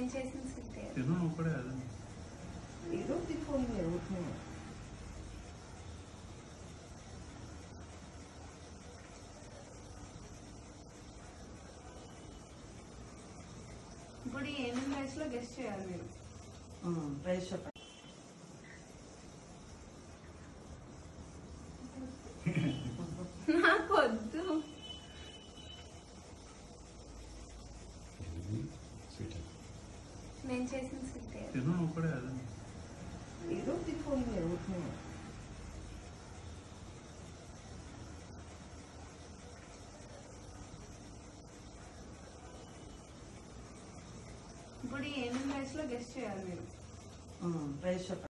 నేను చేసిన స్వీట్ తిను నువ్వు కూడా అదే ఏదో తీసుకోండి మీరు ఊరికే. ఇప్పుడు ఏమేమి రైస్ లో గెస్ట్ చేయాలి మీరు ఉమ్, రైస్ చెప్పండి నాకు వద్దు స్వీట్ నేను చేసిన స్వీట్ తిను నువ్వు కూడా అదే ఏదో తీసుకోండి మీరు ఊరికే. ఇప్పుడు ఏమేమి రైస్ లో గెస్ట్ చేయాలి మీరు ఉమ్, రైస్ చెప్పండి